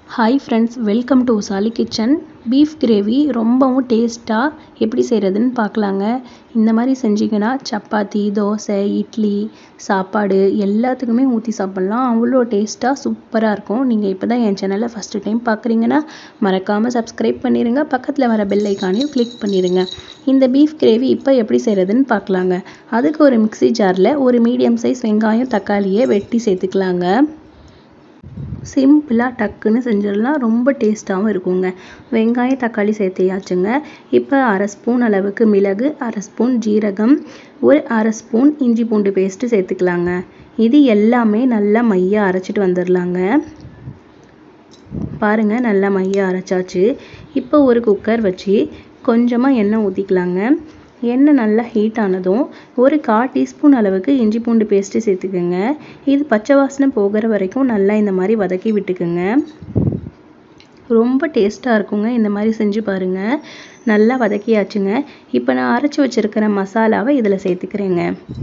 hi friends welcome to Usali kitchen beef gravy ரொம்பவும் டேஸ்ட்டாக எப்படி செய்கிறதுன்னு பார்க்கலாங்க இந்த மாதிரி செஞ்சிங்கன்னா சப்பாத்தி தோசை இட்லி சாப்பாடு எல்லாத்துக்குமே ஊற்றி சாப்பிட்லாம் அவ்வளோ டேஸ்ட்டாக சூப்பராக இருக்கும் நீங்கள் இப்போ தான் என் சேனலை ஃபஸ்ட்டு டைம் பார்க்குறீங்கன்னா மறக்காமல் சப்ஸ்கிரைப் பண்ணிடுங்க பக்கத்தில் வர பெல் ஐக்கானையும் கிளிக் பண்ணிடுங்க இந்த பீஃப் கிரேவி இப்போ எப்படி செய்கிறதுன்னு பார்க்கலாங்க அதுக்கு ஒரு மிக்ஸி ஜாரில் ஒரு மீடியம் சைஸ் வெங்காயம் தக்காளியை வெட்டி சேர்த்துக்கலாங்க சிம்பிளாக டக்குன்னு செஞ்சிடலாம் ரொம்ப டேஸ்ட்டாகவும் இருக்குங்க வெங்காயம் தக்காளி சேர்த்தியாச்சுங்க இப்போ அரை ஸ்பூன் அளவுக்கு மிளகு அரை ஸ்பூன் ஜீரகம் ஒரு அரை ஸ்பூன் இஞ்சி பூண்டு பேஸ்ட்டு சேர்த்துக்கலாங்க இது எல்லாமே நல்லா மையாக அரைச்சிட்டு வந்துடலாங்க பாருங்கள் நல்லா மையாக அரைச்சாச்சு இப்போ ஒரு குக்கர் வச்சு கொஞ்சமாக எண்ணெய் ஊற்றிக்கலாங்க எண்ணெய் நல்லா ஹீட் ஆனதும் ஒரு கால் டீஸ்பூன் அளவுக்கு இஞ்சி பூண்டு பேஸ்ட்டு சேர்த்துக்கோங்க இது பச்சை வாசனை போகிற வரைக்கும் நல்லா இந்த மாதிரி வதக்கி விட்டுக்குங்க ரொம்ப டேஸ்ட்டாக இருக்குங்க இந்த மாதிரி செஞ்சு பாருங்கள் நல்லா வதக்கியாச்சுங்க இப்போ நான் அரைச்சி வச்சுருக்கிற மசாலாவை இதில் சேர்த்துக்கிறேங்க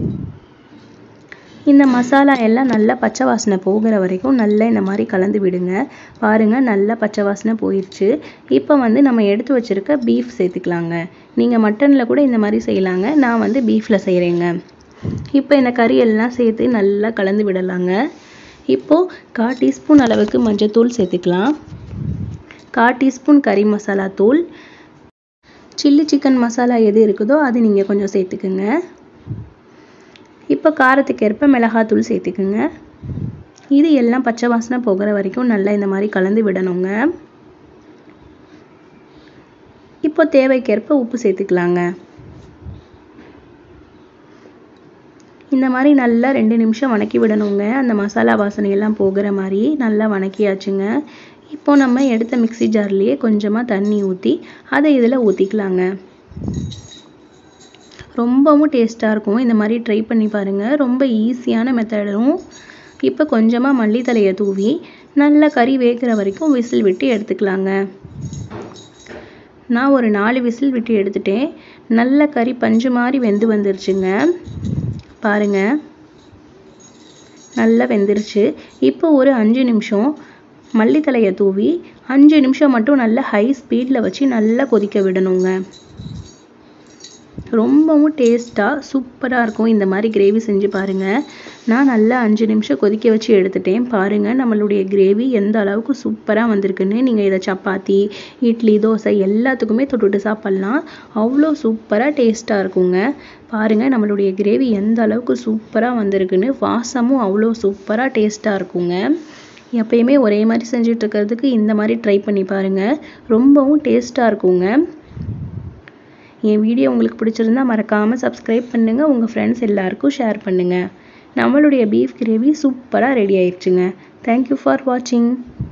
இந்த மசாலா எல்லாம் நல்லா பச்சை வாசனை போகிற வரைக்கும் நல்லா இந்த மாதிரி கலந்து விடுங்க பாருங்கள் நல்லா பச்சை வாசனை போயிடுச்சு இப்போ வந்து நம்ம எடுத்து வச்சுருக்க பீஃப் சேர்த்துக்கலாங்க நீங்கள் மட்டனில் கூட இந்த மாதிரி செய்யலாங்க நான் வந்து பீஃபில் செய்கிறேங்க இப்போ இந்த கறி எல்லாம் சேர்த்து நல்லா கலந்து விடலாங்க இப்போது கால் டீஸ்பூன் அளவுக்கு மஞ்சத்தூள் சேர்த்துக்கலாம் கால் டீஸ்பூன் கறி மசாலா தூள் சில்லி சிக்கன் மசாலா எது இருக்குதோ அது நீங்கள் கொஞ்சம் சேர்த்துக்குங்க இப்போ காரத்துக்கு ஏற்ப மிளகாத்தூள் சேர்த்துக்குங்க இது எல்லாம் பச்சை வாசனை போகிற வரைக்கும் நல்லா இந்த மாதிரி கலந்து விடணுங்க இப்போ தேவைக்கேற்ப உப்பு சேர்த்துக்கலாங்க இந்த மாதிரி நல்லா ரெண்டு நிமிஷம் வணக்கி விடணுங்க அந்த மசாலா வாசனையெல்லாம் போகிற மாதிரி நல்லா வணக்கியாச்சுங்க இப்போ நம்ம எடுத்த மிக்சி ஜார்லேயே கொஞ்சமாக தண்ணி ஊற்றி அதை இதில் ஊற்றிக்கலாங்க ரொம்பவும் டேஸ்ட்டாக இருக்கும் இந்த மாதிரி ட்ரை பண்ணி பாருங்கள் ரொம்ப ஈஸியான மெத்தடும் இப்போ கொஞ்சமாக மல்லித்தலையை தூவி நல்லா கறி வேகிற வரைக்கும் விசில் விட்டு எடுத்துக்கலாங்க நான் ஒரு நாலு விசில் விட்டு எடுத்துட்டேன் நல்ல கறி பஞ்சு மாதிரி வெந்து வந்துருச்சுங்க பாருங்க நல்லா வெந்துருச்சு இப்போ ஒரு அஞ்சு நிமிஷம் மல்லித்தலையை தூவி அஞ்சு நிமிஷம் மட்டும் நல்லா ஹை ஸ்பீடில் வச்சு நல்லா கொதிக்க விடணுங்க ரொம்பவும் டேஸ்ட்டாக சூப்பராக இருக்கும் இந்த மாதிரி கிரேவி செஞ்சு பாருங்கள் நான் நல்லா அஞ்சு நிமிஷம் கொதிக்க வச்சு எடுத்துட்டேன் பாருங்கள் நம்மளுடைய கிரேவி எந்த அளவுக்கு சூப்பராக வந்திருக்குன்னு நீங்கள் இதை சப்பாத்தி இட்லி தோசை எல்லாத்துக்குமே தொட்டுட்டு சாப்பிட்லாம் அவ்வளோ சூப்பராக டேஸ்ட்டாக இருக்குங்க பாருங்கள் நம்மளுடைய கிரேவி எந்த அளவுக்கு சூப்பராக வந்திருக்குன்னு வாசமும் அவ்வளோ சூப்பராக டேஸ்ட்டாக இருக்குங்க எப்பயுமே ஒரே மாதிரி செஞ்சுட்டு இருக்கிறதுக்கு இந்த மாதிரி ட்ரை பண்ணி பாருங்கள் ரொம்பவும் டேஸ்ட்டாக இருக்குங்க என் வீடியோ உங்களுக்கு பிடிச்சிருந்தா மறக்காமல் சப்ஸ்கிரைப் பண்ணுங்கள் உங்கள் ஃப்ரெண்ட்ஸ் எல்லாருக்கும் ஷேர் பண்ணுங்கள் நம்மளுடைய பீஃப் கிரேவி சூப்பராக ரெடி ஆயிடுச்சுங்க தேங்க்யூ ஃபார் வாட்சிங்